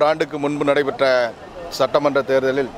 ஓராண்டுக்கு முன்பு நடைபெற்ற சட்டமன்ற தேர்தலில்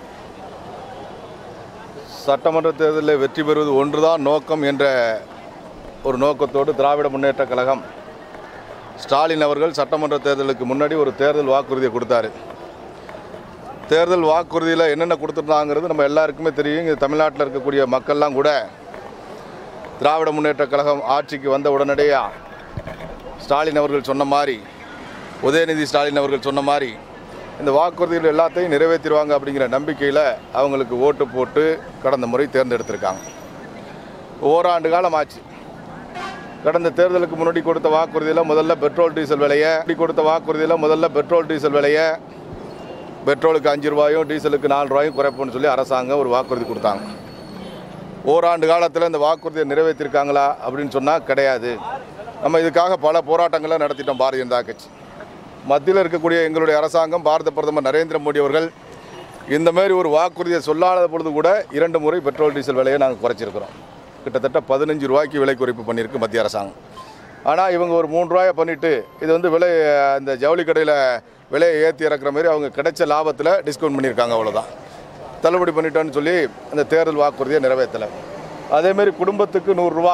சட்டமன்ற தேர்தலில் வெற்றி பெறுவது ஒன்றுதான் நோக்கம் என்ற ஒரு நோக்கத்தோடு திராவிட முன்னேற்ற கழகம் ஸ்டாலின் அவர்கள் சட்டமன்ற தேர்தலுக்கு முன்னாடி ஒரு தேர்தல் வாக்குறுதியை கொடுத்தாரு தேர்தல் வாக்குறுதியில் என்னென்ன கொடுத்துருந்தாங்கிறது நம்ம எல்லாருக்குமே தெரியும் இங்கே தமிழ்நாட்டில் இருக்கக்கூடிய மக்கள்லாம் கூட திராவிட முன்னேற்ற கழகம் ஆட்சிக்கு வந்த உடனடியாக ஸ்டாலின் அவர்கள் சொன்ன மாதிரி உதயநிதி ஸ்டாலின் அவர்கள் சொன்ன மாதிரி இந்த வாக்குறுதிகள் எல்லாத்தையும் நிறைவேற்றிடுவாங்க அப்படிங்கிற நம்பிக்கையில் அவங்களுக்கு ஓட்டு போட்டு கடந்த முறை தேர்ந்தெடுத்திருக்காங்க ஓராண்டு காலம் ஆச்சு கடந்த தேர்தலுக்கு முன்னாடி கொடுத்த வாக்குறுதியில் முதல்ல பெட்ரோல் டீசல் விலையை இப்படி கொடுத்த வாக்குறுதியில் முதல்ல பெட்ரோல் டீசல் விலையை பெட்ரோலுக்கு அஞ்சு ரூபாயும் டீசலுக்கு நாலு ரூபாயும் குறைப்புன்னு சொல்லி அரசாங்கம் ஒரு வாக்குறுதி கொடுத்தாங்க ஓராண்டு காலத்தில் இந்த வாக்குறுதியை நிறைவேற்றிருக்காங்களா அப்படின்னு சொன்னால் கிடையாது நம்ம இதுக்காக பல போராட்டங்களை நடத்திட்டோம் பாரதிய ஜனதா கட்சி மத்தியில் இருக்கக்கூடிய எங்களுடைய அரசாங்கம் பாரத பிரதமர் நரேந்திர மோடி அவர்கள் இந்த மாதிரி ஒரு வாக்குறுதியை சொல்லாத பொழுது கூட இரண்டு முறை பெட்ரோல் டீசல் விலையை நாங்கள் குறைச்சிருக்கிறோம் கிட்டத்தட்ட பதினஞ்சு ரூபாய்க்கு விலை குறைப்பு பண்ணியிருக்கு மத்திய அரசாங்கம் ஆனால் இவங்க ஒரு மூணு ரூபாயை பண்ணிவிட்டு இது வந்து விலை இந்த ஜவுளி கடையில் விலையை ஏற்றி இறக்குற மாதிரி அவங்க கிடைச்ச லாபத்தில் டிஸ்கவுண்ட் பண்ணியிருக்காங்க அவ்வளோதான் தள்ளுபடி பண்ணிட்டோன்னு சொல்லி அந்த தேர்தல் வாக்குறுதியை நிறைவேற்றலை அதேமாரி குடும்பத்துக்கு நூறுரூவா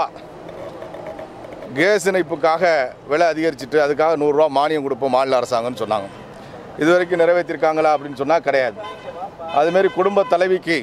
கேஸ் இணைப்புக்காக விலை அதிகரிச்சுட்டு அதுக்காக நூறுரூவா மானியம் கொடுப்போம் மாநில அரசாங்கம்னு சொன்னாங்க இது வரைக்கும் நிறைவேற்றிருக்காங்களா அப்படின்னு சொன்னால் கிடையாது அதுமாரி குடும்ப தலைவிக்கு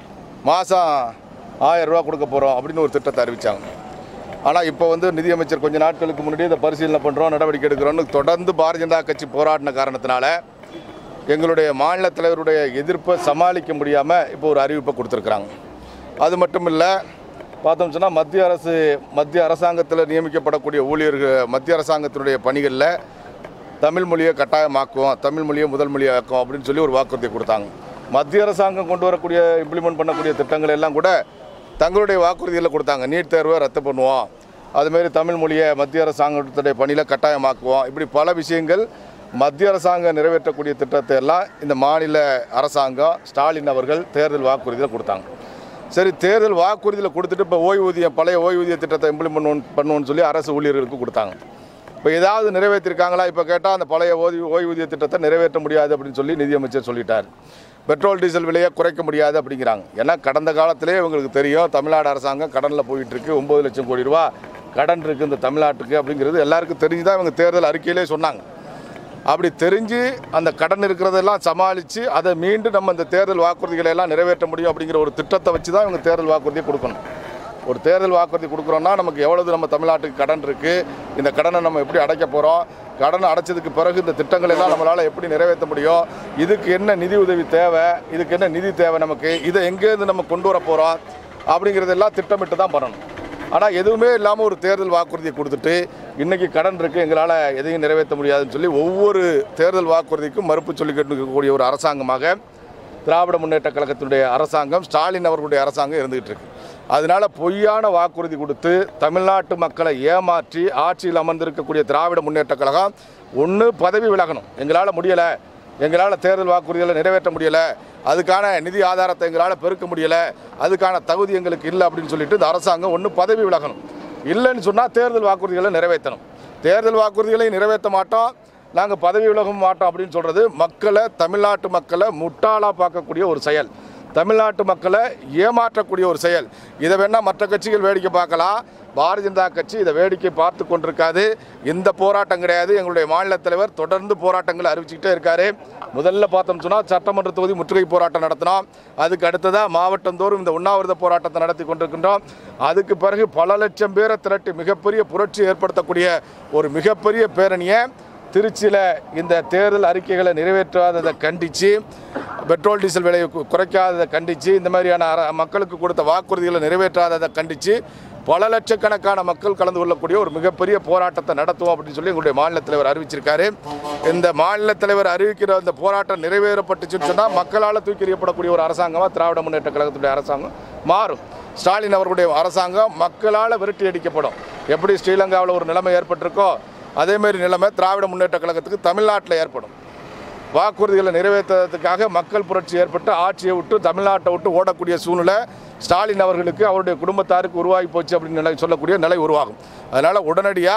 மாதம் ஆயிரம் ரூபா கொடுக்க போகிறோம் அப்படின்னு ஒரு திட்டத்தை அறிவித்தாங்க ஆனால் இப்போ வந்து நிதியமைச்சர் கொஞ்ச நாட்களுக்கு முன்னாடி இதை பரிசீலனை பண்ணுறோம் நடவடிக்கை எடுக்கிறோம்னு தொடர்ந்து பாரதிய ஜனதா கட்சி போராடின காரணத்தினால எங்களுடைய மாநில தலைவருடைய எதிர்ப்பை சமாளிக்க முடியாமல் இப்போ ஒரு அறிவிப்பை கொடுத்துருக்குறாங்க அது மட்டும் இல்லை பார்த்தோம் சொன்னால் மத்திய அரசு மத்திய அரசாங்கத்தில் நியமிக்கப்படக்கூடிய ஊழியர்கள் மத்திய அரசாங்கத்தினுடைய பணிகளில் தமிழ் மொழியை கட்டாயமாக்குவோம் தமிழ் மொழியை முதல் மொழியாக்கும் அப்படின்னு சொல்லி ஒரு வாக்குறுதி கொடுத்தாங்க மத்திய அரசாங்கம் கொண்டு வரக்கூடிய இம்ப்ளிமெண்ட் பண்ணக்கூடிய திட்டங்கள் எல்லாம் கூட தங்களுடைய வாக்குறுதிகளை கொடுத்தாங்க நீட் தேர்வை ரத்து பண்ணுவோம் அதுமாரி தமிழ் மொழியை மத்திய அரசாங்கத்துடைய பணியில் கட்டாயமாக்குவோம் இப்படி பல விஷயங்கள் மத்திய அரசாங்கம் நிறைவேற்றக்கூடிய திட்டத்தை எல்லாம் இந்த மாநில அரசாங்கம் ஸ்டாலின் அவர்கள் தேர்தல் வாக்குறுதியில் கொடுத்தாங்க சரி தேர்தல் வாக்குறுதியில் கொடுத்துட்டு இப்போ ஓய்வூதியம் பழைய ஓய்வூதிய திட்டத்தை இம்ப்ளிமெண்ட் பண்ணுவோம் பண்ணுவோன்னு சொல்லி அரசு ஊழியர்களுக்கு கொடுத்தாங்க இப்போ ஏதாவது நிறைவேற்றிருக்காங்களா இப்போ கேட்டால் அந்த பழைய ஓய்வு ஓய்வூதிய திட்டத்தை நிறைவேற்ற முடியாது அப்படின்னு சொல்லி நிதியமைச்சர் சொல்லிட்டார் பெட்ரோல் டீசல் விலையை குறைக்க முடியாது அப்படிங்கிறாங்க ஏன்னா கடந்த காலத்திலே இவங்களுக்கு தெரியும் தமிழ்நாடு அரசாங்கம் கடனில் போயிட்டு இருக்கு ஒம்பது லட்சம் கோடி ரூபா கடன் இருக்குது இந்த தமிழ்நாட்டுக்கு அப்படிங்கிறது எல்லாருக்கும் தெரிஞ்சு தான் இவங்க தேர்தல் அறிக்கையிலே சொன்னாங்க அப்படி தெரிஞ்சு அந்த கடன் இருக்கிறதெல்லாம் சமாளித்து அதை மீண்டும் நம்ம இந்த தேர்தல் வாக்குறுதிகளை எல்லாம் நிறைவேற்ற முடியும் அப்படிங்கிற ஒரு திட்டத்தை வச்சு தான் இவங்க தேர்தல் வாக்குறுதியை கொடுக்கணும் ஒரு தேர்தல் வாக்குறுதி கொடுக்குறோன்னா நமக்கு எவ்வளவு நம்ம தமிழ்நாட்டுக்கு கடன் இருக்குது இந்த கடனை நம்ம எப்படி அடைக்க போகிறோம் கடனை அடைச்சதுக்கு பிறகு இந்த திட்டங்கள் எல்லாம் நம்மளால் எப்படி நிறைவேற்ற முடியும் இதுக்கு என்ன நிதி உதவி தேவை இதுக்கு என்ன நிதி தேவை நமக்கு இதை எங்கேருந்து நம்ம கொண்டு வர போகிறோம் அப்படிங்கிறதெல்லாம் திட்டமிட்டு தான் பண்ணணும் ஆனால் எதுவுமே இல்லாமல் ஒரு தேர்தல் வாக்குறுதியை கொடுத்துட்டு இன்றைக்கி கடன் இருக்குது எங்களால் எதையும் நிறைவேற்ற முடியாதுன்னு சொல்லி ஒவ்வொரு தேர்தல் வாக்குறுதிக்கும் மறுப்பு சொல்லிக்கிட்டு இருக்கக்கூடிய ஒரு அரசாங்கமாக திராவிட முன்னேற்ற கழகத்தினுடைய அரசாங்கம் ஸ்டாலின் அவர்களுடைய அரசாங்கம் இருந்துகிட்டு இருக்கு அதனால பொய்யான வாக்குறுதி கொடுத்து தமிழ்நாட்டு மக்களை ஏமாற்றி ஆட்சியில் அமர்ந்திருக்கக்கூடிய திராவிட முன்னேற்ற கழகம் ஒன்று பதவி விலகணும் எங்களால் முடியலை எங்களால் தேர்தல் வாக்குறுதிகளை நிறைவேற்ற முடியலை அதுக்கான நிதி ஆதாரத்தை எங்களால் பெருக்க முடியலை அதுக்கான தகுதி எங்களுக்கு இல்லை அப்படின்னு சொல்லிட்டு இந்த அரசாங்கம் ஒன்று பதவி விலகணும் இல்லைன்னு சொன்னால் தேர்தல் வாக்குறுதிகளை நிறைவேற்றணும் தேர்தல் வாக்குறுதிகளை நிறைவேற்ற மாட்டோம் நாங்கள் பதவி விலகவும் மாட்டோம் அப்படின்னு சொல்கிறது மக்களை தமிழ்நாட்டு மக்களை முட்டாளாக பார்க்கக்கூடிய ஒரு செயல் தமிழ்நாட்டு மக்களை ஏமாற்றக்கூடிய ஒரு செயல் இதை வேணால் மற்ற கட்சிகள் வேடிக்கை பார்க்கலாம் பாரதிய ஜனதா கட்சி இதை வேடிக்கை பார்த்து கொண்டிருக்காது இந்த போராட்டம் கிடையாது எங்களுடைய மாநில தலைவர் தொடர்ந்து போராட்டங்களை அறிவிச்சுக்கிட்டே இருக்காரு முதல்ல பார்த்தோம் சொன்னால் சட்டமன்ற தொகுதி முற்றுகை போராட்டம் நடத்தினோம் அதுக்கு அடுத்ததாக மாவட்டந்தோறும் இந்த உண்ணாவிரத போராட்டத்தை நடத்தி கொண்டிருக்கின்றோம் அதுக்கு பிறகு பல லட்சம் பேரை திரட்டி மிகப்பெரிய புரட்சி ஏற்படுத்தக்கூடிய ஒரு மிகப்பெரிய பேரணியை திருச்சியில் இந்த தேர்தல் அறிக்கைகளை நிறைவேற்றாததை கண்டித்து பெட்ரோல் டீசல் விலையை கு- குறைக்காததை கண்டித்து இந்த மாதிரியான அர மக்களுக்கு கொடுத்த வாக்குறுதிகளை நிறைவேற்றாததை கண்டித்து பல லட்சக்கணக்கான மக்கள் கலந்து கொள்ளக்கூடிய ஒரு மிகப்பெரிய போராட்டத்தை நடத்துவோம் அப்படின்னு சொல்லி எங்களுடைய மாநில தலைவர் அறிவிச்சிருக்காரு இந்த மாநில தலைவர் அறிவிக்கிற அந்த போராட்டம் நிறைவேறப்பட்டுச்சுன்னு சொன்னால் மக்களால் தூக்கி எறியப்படக்கூடிய ஒரு அரசாங்கமாக திராவிட முன்னேற்ற கழகத்துடைய அரசாங்கம் மாறும் ஸ்டாலின் அவர்களுடைய அரசாங்கம் மக்களால் விரட்டி அடிக்கப்படும் எப்படி ஸ்ரீலங்காவில் ஒரு நிலைமை ஏற்பட்டிருக்கோ அதேமாரி நிலைமை திராவிட முன்னேற்ற கழகத்துக்கு தமிழ்நாட்டில் ஏற்படும் வாக்குறுதிகளை நிறைவேற்றுறதுக்காக மக்கள் புரட்சி ஏற்பட்டு ஆட்சியை விட்டு தமிழ்நாட்டை விட்டு ஓடக்கூடிய சூழ்நிலை ஸ்டாலின் அவர்களுக்கு அவருடைய குடும்பத்தாருக்கு உருவாகி போச்சு அப்படின்னு நிலை சொல்லக்கூடிய நிலை உருவாகும் அதனால் உடனடியாக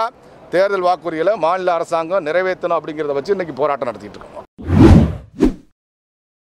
தேர்தல் வாக்குறுதிகளை மாநில அரசாங்கம் நிறைவேற்றணும் அப்படிங்கிறத வச்சு இன்றைக்கி போராட்டம் நடத்திட்டு இருக்கோம்